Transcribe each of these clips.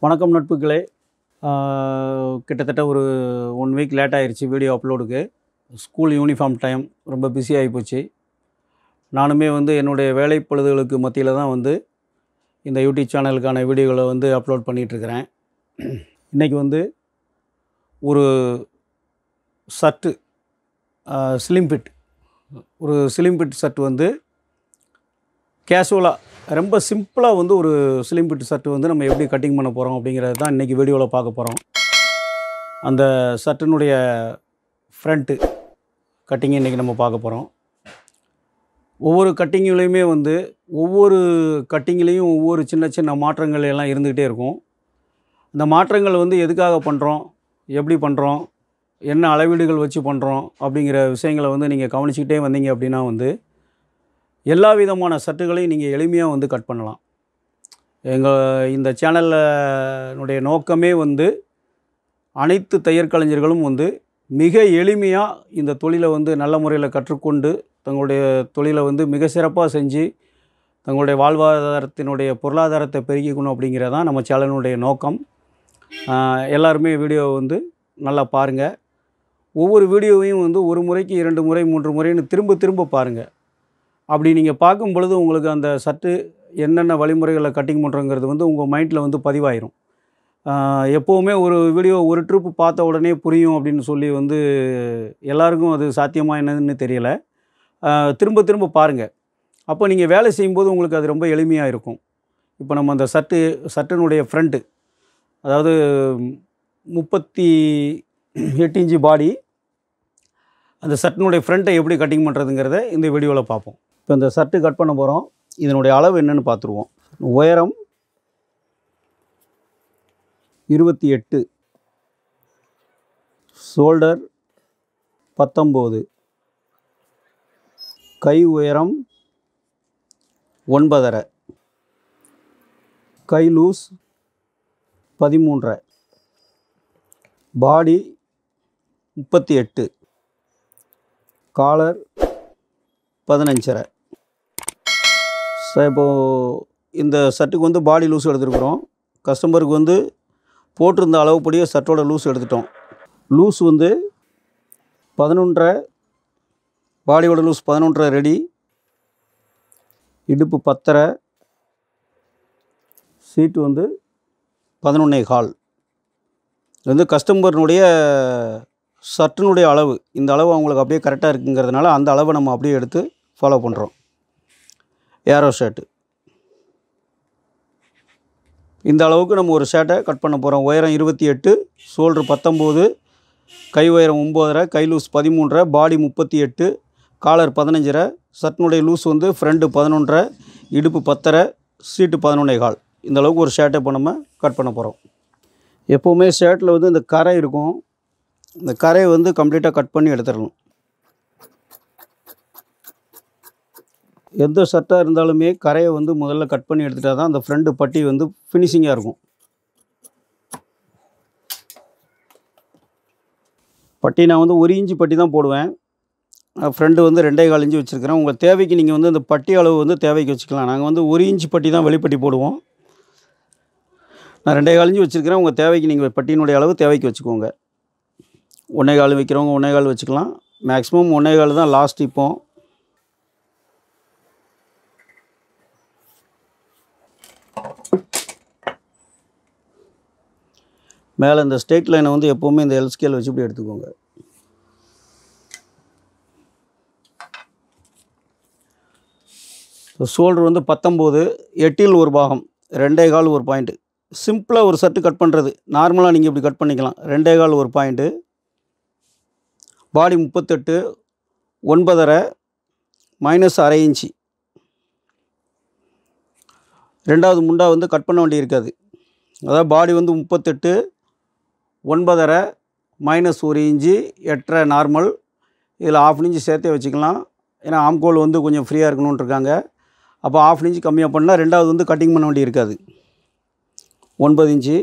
வணக்கம் நட்புகளே ஆஹ் கிட்டத்தட்ட ஒரு ஒன் வீக் லேட் ஆயிருச்சு வீடியோ அப்லோடுக்கு ஸ்கூல் யூனிஃபார்ம் டைம் ரொம்ப பிஸி ஆகிப்போச்சு நானுமே வந்து என்னுடைய வேலை பொழுதுகளுக்கு மத்தியில் தான் வந்து இந்த யூடியூப் சேனலுக்கான வீடியோகளை வந்து அப்லோட் பண்ணிகிட்ருக்கிறேன் இன்றைக்கி வந்து ஒரு சட்டு ஸ்லிம் ஃபிட் ஒரு ஸ்லிம் ஃபிட் சட்டு வந்து கேஷுவலாக ரொம்ப சிம்பிளாக வந்து ஒரு ஸ்லிம் ஃபிட் சட்டு வந்து நம்ம எப்படி கட்டிங் பண்ண போகிறோம் அப்படிங்கிறது தான் இன்றைக்கி வீடியோவில் பார்க்க போகிறோம் அந்த சட்டினுடைய ஃப்ரண்ட்டு கட்டிங் இன்றைக்கி நம்ம பார்க்க போகிறோம் ஒவ்வொரு கட்டிங்லேயுமே வந்து ஒவ்வொரு கட்டிங்லேயும் ஒவ்வொரு சின்ன சின்ன மாற்றங்கள் எல்லாம் இருந்துக்கிட்டே இருக்கும் இந்த மாற்றங்கள் வந்து எதுக்காக பண்ணுறோம் எப்படி பண்ணுறோம் என்ன அளவீடுகள் வச்சு பண்ணுறோம் அப்படிங்கிற விஷயங்களை வந்து நீங்கள் கவனிச்சுக்கிட்டே வந்தீங்க அப்படின்னா வந்து எல்லா விதமான சட்டுகளையும் நீங்கள் எளிமையாக வந்து கட் பண்ணலாம் எங்கள் இந்த சேனலினுடைய நோக்கமே வந்து அனைத்து தையற் கலைஞர்களும் வந்து மிக எளிமையாக இந்த தொழிலை வந்து நல்ல முறையில் கற்றுக்கொண்டு தங்களுடைய தொழிலை வந்து மிக சிறப்பாக செஞ்சு தங்களுடைய வாழ்வாதாரத்தினுடைய பொருளாதாரத்தை பெருக்கிக்கணும் அப்படிங்கிறதான் நம்ம சேனலினுடைய நோக்கம் ஆஹ் எல்லாருமே வீடியோ வந்து நல்லா பாருங்கள் ஒவ்வொரு வீடியோவையும் வந்து ஒரு முறைக்கு இரண்டு முறை மூன்று முறைன்னு திரும்ப திரும்ப பாருங்கள் அப்படி நீங்கள் பார்க்கும் பொழுது உங்களுக்கு அந்த சட்டு என்னென்ன வழிமுறைகளில் கட்டிங் பண்ணுறோங்கிறது வந்து உங்கள் மைண்டில் வந்து பதிவாயிரும் ஆஹ் எப்போவுமே ஒரு வீடியோ ஒரு ட்ரிப்பு பார்த்த உடனே புரியும் அப்படின்னு சொல்லி வந்து எல்லாருக்கும் அது சாத்தியமாக என்னதுன்னு தெரியலை ஆஹ் திரும்ப திரும்ப பாருங்கள் அப்போ நீங்கள் வேலை செய்யும்போது உங்களுக்கு அது ரொம்ப எளிமையாக இருக்கும் இப்போ நம்ம அந்த சட்டு சட்டினுடைய ஃப்ரண்ட்டு அதாவது முப்பத்தி எட்டு இன்ச்சு பாடி அந்த சட்டினுடைய ஃப்ரண்ட்டை எப்படி கட்டிங் பண்ணுறதுங்கிறத இந்த வீடியோவில் பார்ப்போம் இப்போ இந்த சட்டு கட் பண்ண போகிறோம் இதனுடைய அளவு என்னன்னு பார்த்துருவோம் உயரம் இருபத்தி எட்டு ஷோல்டர் பத்தொம்போது கை உயரம் ஒன்பதரை கை லூஸ் பதிமூன்றரை பாடி முப்பத்தி எட்டு காலர் பதினஞ்சரை சார் இப்போது இந்த சட்டுக்கு வந்து பாடி லூஸ் எடுத்துருக்குறோம் கஸ்டமருக்கு வந்து போட்டிருந்த அளவுப்படியே சட்டோட லூஸ் எடுத்துட்டோம் லூஸ் வந்து பதினொன்றரை பாடியோட லூஸ் பதினொன்றரை ரெடி இடுப்பு பத்தரை சீட்டு வந்து பதினொன்னே கால் இது வந்து கஸ்டமர்னுடைய சட்டினுடைய அளவு இந்த அளவு அவங்களுக்கு அப்படியே கரெக்டாக இருக்குங்கிறதுனால அந்த அளவை நம்ம அப்படியே எடுத்து ஃபாலோ பண்ணுறோம் ஏரோ ஷர்ட்டு இந்த அளவுக்கு நம்ம ஒரு ஷர்ட்டை கட் பண்ண போகிறோம் உயரம் இருபத்தி எட்டு ஷோல்ட்ரு பத்தொம்போது கை உயரம் ஒம்போதரை கை லூஸ் பதிமூன்றரை பாடி முப்பத்தி எட்டு காலர் பதினஞ்சரை சட்டினுடைய லூஸ் வந்து ஃப்ரண்ட்டு பதினொன்றரை இடுப்பு பத்தரை சீட்டு பதினொன்னே கால் இந்த அளவுக்கு ஒரு ஷர்ட்டை இப்போ நம்ம கட் பண்ண போகிறோம் எப்போவுமே ஷர்ட்டில் வந்து இந்த கரை இருக்கும் இந்த கரையை வந்து கம்ப்ளீட்டாக கட் பண்ணி எடுத்துடணும் எந்த ஷர்ட்டாக இருந்தாலுமே கரையை வந்து முதல்ல கட் பண்ணி எடுத்துட்டா தான் அந்த ஃப்ரண்ட்டு பட்டி வந்து ஃபினிஷிங்காக இருக்கும் பட்டி நான் வந்து ஒரு இன்ச்சு பட்டி தான் போடுவேன் ஃப்ரண்ட்டு வந்து ரெண்டே கால் இன்ச்சு வச்சுருக்கிறேன் உங்கள் தேவைக்கு நீங்கள் வந்து அந்த பட்டி அளவு வந்து தேவைக்கு வச்சுக்கலாம் நாங்கள் வந்து ஒரு இன்ச்சு பட்டி தான் வெளிப்பட்டி போடுவோம் நான் ரெண்டே கால் இன்ச்சு வச்சுருக்கிறேன் உங்கள் தேவைக்கு நீங்கள் பட்டியினுடைய அளவு தேவைக்கு வச்சுக்கோங்க ஒன்றே கால் வைக்கிறவங்க ஒன்றே கால் வச்சுக்கலாம் மேக்ஸிமம் ஒன்றே கால் தான் லாஸ்ட் இப்போ மேலே இந்த ஸ்டேட் லைனை வந்து எப்போவுமே இந்த எல் ஸ்கேல் வச்சு இப்படி எடுத்துக்கோங்க ஷோல்டர் வந்து பத்தொம்போது எட்டில் ஒரு பாகம் ரெண்டே கால் ஒரு பாயிண்ட்டு சிம்பிளாக ஒரு சட்டு கட் பண்ணுறது நார்மலாக நீங்கள் இப்படி கட் பண்ணிக்கலாம் ரெண்டே கால் ஒரு பாயிண்ட்டு பாடி முப்பத்தெட்டு ஒன்பதரை மைனஸ் அரை இன்ச்சு ரெண்டாவது முண்டா வந்து கட் பண்ண வேண்டி இருக்காது அதாவது பாடி வந்து முப்பத்தெட்டு ஒன்பதரை மைனஸ் ஒரு இன்ச்சு எட்டரை நார்மல் இதில் ஆஃப் இன்ச்சு சேர்த்தே வச்சுக்கலாம் ஏன்னா ஆம்கோல் வந்து கொஞ்சம் ஃப்ரீயாக இருக்கணும்னு இருக்காங்க அப்போ ஆஃப் இன்ச்சு கம்மியாக பண்ணால் ரெண்டாவது வந்து கட்டிங் பண்ண வேண்டி இருக்காது ஒன்பது இன்ச்சு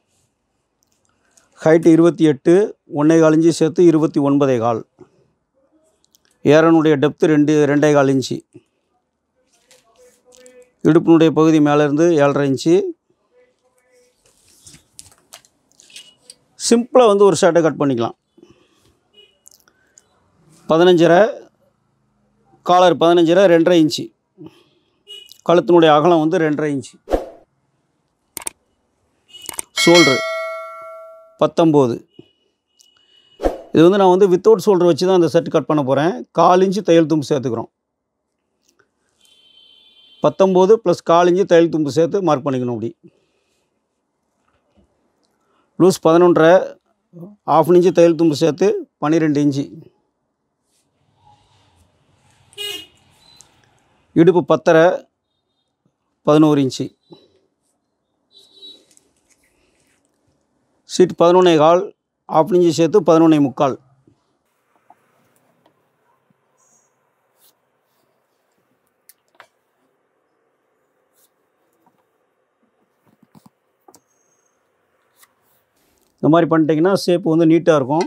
ஹைட்டு இருபத்தி எட்டு ஒன்றே கால் இன்ச்சு சேர்த்து இருபத்தி ஒன்பதே கால் ஏரனுடைய டெப்த்து ரெண்டு ரெண்டே கால் இன்ச்சு இடுப்பினுடைய பகுதி மேலேருந்து ஏழரை இன்ச்சு சிம்பிளாக வந்து ஒரு ஷர்ட்டை கட் பண்ணிக்கலாம் பதினஞ்சரை காலர் பதினஞ்சரை ரெண்டரை இன்ச்சு கழுத்தினுடைய அகலம் வந்து ரெண்டரை இன்ச்சு ஷோல்ட்ரு பத்தொம்போது இது வந்து நான் வந்து வித்தவுட் ஷோல்டர் வச்சு தான் அந்த செட் கட் பண்ண போகிறேன் கால் இன்ச்சு தையல் தும்பு சேர்த்துக்கிறோம் பத்தொம்போது ப்ளஸ் கால் இன்ச்சு தையல் தும்பு சேர்த்து மார்க் பண்ணிக்கணும் அப்படி லூஸ் பதினொன்றரை ஆஃப் இன்ச்சு தையல் தும்பு சேர்த்து பன்னிரெண்டு இன்ச்சு இடுப்பு பத்தரை பதினோரு இன்ச்சு சீட் பதினொன்னே கால் ஆஃப் இன்ச்சு சேர்த்து பதினொன்னே முக்கால் இந்த மாதிரி பண்ணிட்டீங்கன்னா ஷேப் வந்து நீட்டாக இருக்கும்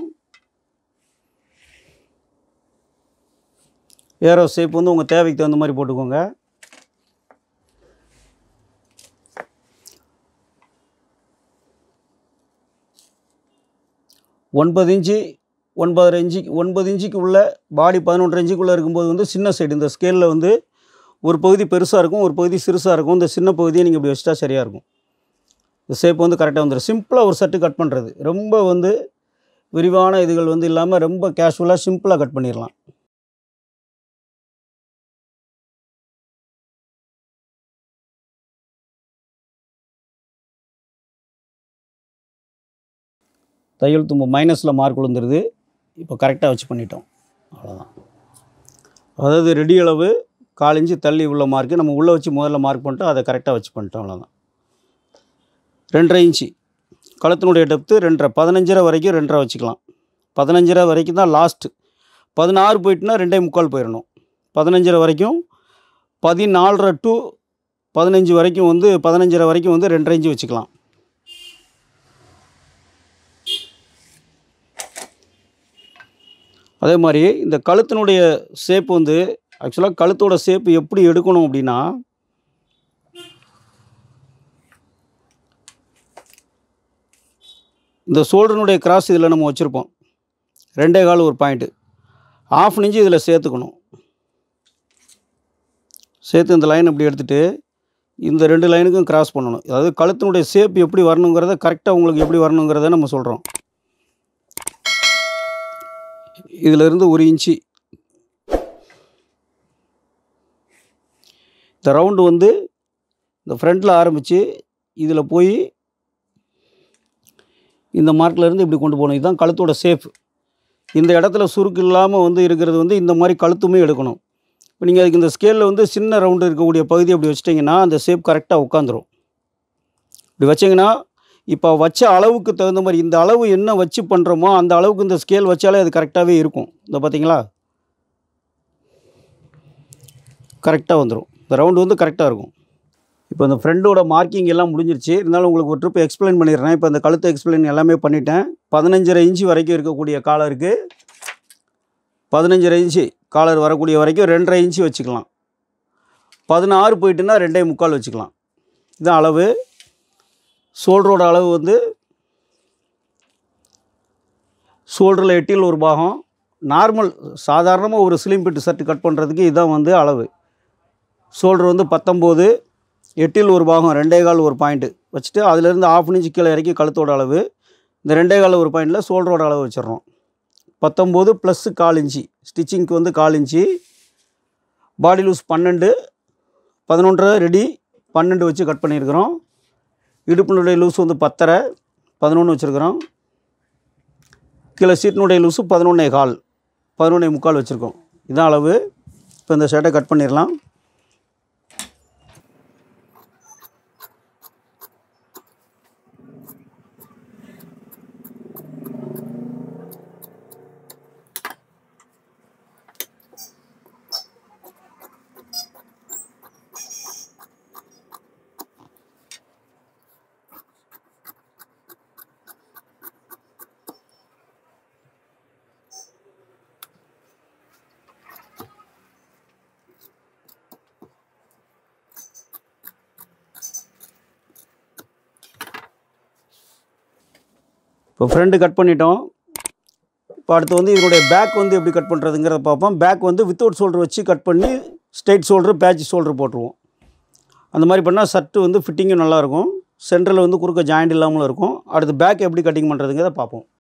ஏரோ ஷேப் வந்து உங்கள் தேவைக்கு தகுந்த மாதிரி போட்டுக்கோங்க ஒன்பது இன்ச்சு ஒன்பதரை இன்ச்சு ஒன்பது இன்ச்சுக்கு உள்ள பாடி பதினொன்றரை இன்ச்சுக்குள்ளே இருக்கும்போது வந்து சின்ன சைடு இந்த ஸ்கேலில் வந்து ஒரு பகுதி பெருசாக இருக்கும் ஒரு பகுதி சிறுசாக இருக்கும் இந்த சின்ன பகுதியை நீங்கள் இப்படி வச்சிட்டா சரியாக இருக்கும் இந்த ஷேப் வந்து கரெக்டாக வந்துடும் சிம்பிளாக ஒரு சட்டு கட் பண்ணுறது ரொம்ப வந்து விரிவான இதுகள் வந்து இல்லாமல் ரொம்ப கேஷுவலாக சிம்பிளாக கட் பண்ணிடலாம் தையல் தும்பு மைனஸில் மார்க் விழுந்துருது இப்போ கரெக்டாக வச்சு பண்ணிட்டோம் அவ்வளோதான் அதாவது ரெடி அளவு கால் இன்ச்சு தள்ளி உள்ள மார்க்கு நம்ம உள்ளே வச்சு முதல்ல மார்க் பண்ணிட்டோம் அதை கரெக்டாக வச்சு பண்ணிட்டோம் அவ்வளோதான் ரெண்டரை இன்ச்சு கழுத்தினுடைய டெப்த்து ரெண்டரை பதினஞ்சரை வரைக்கும் ரெண்டரை வச்சுக்கலாம் பதினஞ்சரை வரைக்கும் தான் லாஸ்ட்டு பதினாறு போயிட்டுனா ரெண்டே முக்கால் போயிடணும் பதினஞ்சரை வரைக்கும் பதினாலரை டு பதினஞ்சு வரைக்கும் வந்து பதினஞ்சரை வரைக்கும் வந்து ரெண்டரை இன்ச்சு வச்சுக்கலாம் அதே மாதிரி இந்த கழுத்தினுடைய ஷேப் வந்து ஆக்சுவலாக கழுத்தோட ஷேப் எப்படி எடுக்கணும் அப்படின்னா இந்த ஷோல்டருனுடைய கிராஸ் இதில் நம்ம வச்சுருப்போம் ரெண்டே கால் ஒரு பாயிண்ட்டு ஆஃப் இன்ச்சு இதில் சேர்த்துக்கணும் சேர்த்து இந்த லைன் இப்படி எடுத்துகிட்டு இந்த ரெண்டு லைனுக்கும் கிராஸ் பண்ணணும் அதாவது கழுத்தினுடைய ஷேப் எப்படி வரணுங்கிறத கரெக்டாக உங்களுக்கு எப்படி வரணுங்கிறத நம்ம சொல்கிறோம் இதிலிருந்து ஒரு இன்ச்சு இந்த ரவுண்டு வந்து இந்த ஃப்ரண்ட்டில் ஆரம்பித்து இதில் போய் இந்த மார்க்கில் இருந்து இப்படி கொண்டு போகணும் இதுதான் கழுத்தோட ஷேப் இந்த இடத்துல சுருக்கு இல்லாமல் வந்து இருக்கிறது வந்து இந்த மாதிரி கழுத்துமே எடுக்கணும் இப்போ நீங்கள் அதுக்கு இந்த ஸ்கேலில் வந்து சின்ன ரவுண்டு இருக்கக்கூடிய பகுதி அப்படி வச்சிட்டிங்கன்னா அந்த ஷேப் கரெக்டாக உட்காந்துரும் இப்படி வச்சிங்கன்னா இப்போ வச்ச அளவுக்கு தகுந்த மாதிரி இந்த அளவு என்ன வச்சு பண்ணுறோமோ அந்த அளவுக்கு இந்த ஸ்கேல் வச்சாலே அது கரெக்டாகவே இருக்கும் இந்த பார்த்தீங்களா கரெக்டாக வந்துடும் இந்த ரவுண்டு வந்து கரெக்டாக இருக்கும் இப்போ இந்த ஃப்ரெண்டோட மார்க்கிங் எல்லாம் முடிஞ்சிருச்சு இருந்தாலும் உங்களுக்கு ஒரு ட்ரிப் எக்ஸ்பிளைன் பண்ணிடுறேன் இப்போ இந்த கழுத்து எக்ஸ்பிளைன் எல்லாமே பண்ணிட்டேன் பதினஞ்சரை இன்ச்சு வரைக்கும் இருக்கக்கூடிய காலருக்கு பதினஞ்சரை இன்ச்சு காலர் வரக்கூடிய வரைக்கும் ரெண்டரை இன்ச்சு வச்சுக்கலாம் பதினாறு போயிட்டுன்னா ரெண்டே முக்கால் வச்சுக்கலாம் இதுதான் அளவு ஷோல்டரோட அளவு வந்து ஷோல்டரில் எட்டில் ஒரு பாகம் நார்மல் சாதாரணமாக ஒரு ஸ்லிம் பிட் ஷர்ட் கட் பண்ணுறதுக்கு இதுதான் வந்து அளவு ஷோல்டர் வந்து பத்தொம்போது எட்டில் ஒரு பாகம் ரெண்டே கால் ஒரு பாயிண்ட்டு வச்சுட்டு அதுலேருந்து ஆஃப் இன்ச்சு கீழே இறக்கி கழுத்தோட அளவு இந்த ரெண்டே கால் ஒரு பாயிண்டில் ஷோல்டரோட அளவு வச்சிடுறோம் பத்தொம்போது ப்ளஸ்ஸு கால் இன்ச்சு ஸ்டிச்சிங்க்கு வந்து கால் இன்ச்சு பாடி லூஸ் பன்னெண்டு பதினொன்றரை ரெடி பன்னெண்டு வச்சு கட் பண்ணியிருக்கிறோம் இடுப்பினுடைய லூஸ் வந்து பத்தரை பதினொன்று வச்சுருக்கிறோம் கீழே சீட்டினுடைய லூஸு பதினொன்னே கால் பதினொன்னே முக்கால் வச்சுருக்கோம் இதான் அளவு இப்போ இந்த ஷர்ட்டை கட் பண்ணிடலாம் இப்போ ஃப்ரண்ட் கட் பண்ணிட்டோம் இப்போ அடுத்து வந்து இதனுடைய பேக் வந்து எப்படி கட் பண்ணுறதுங்கிறத பார்ப்போம் பேக் வந்து வித்தவுட் ஷோல்டர் வச்சு கட் பண்ணி ஸ்ட்ரெயிட் ஷோல்டர் பேட்ச் ஷோல்டர் போட்டுருவோம் அந்த மாதிரி பண்ணால் சர்ட்டு வந்து ஃபிட்டிங்கும் நல்லாயிருக்கும் சென்டரில் வந்து குறுக்க ஜாயிண்ட் இல்லாமலும் இருக்கும் அடுத்து பேக் எப்படி கட்டிங் பண்ணுறதுங்கிறத பார்ப்போம்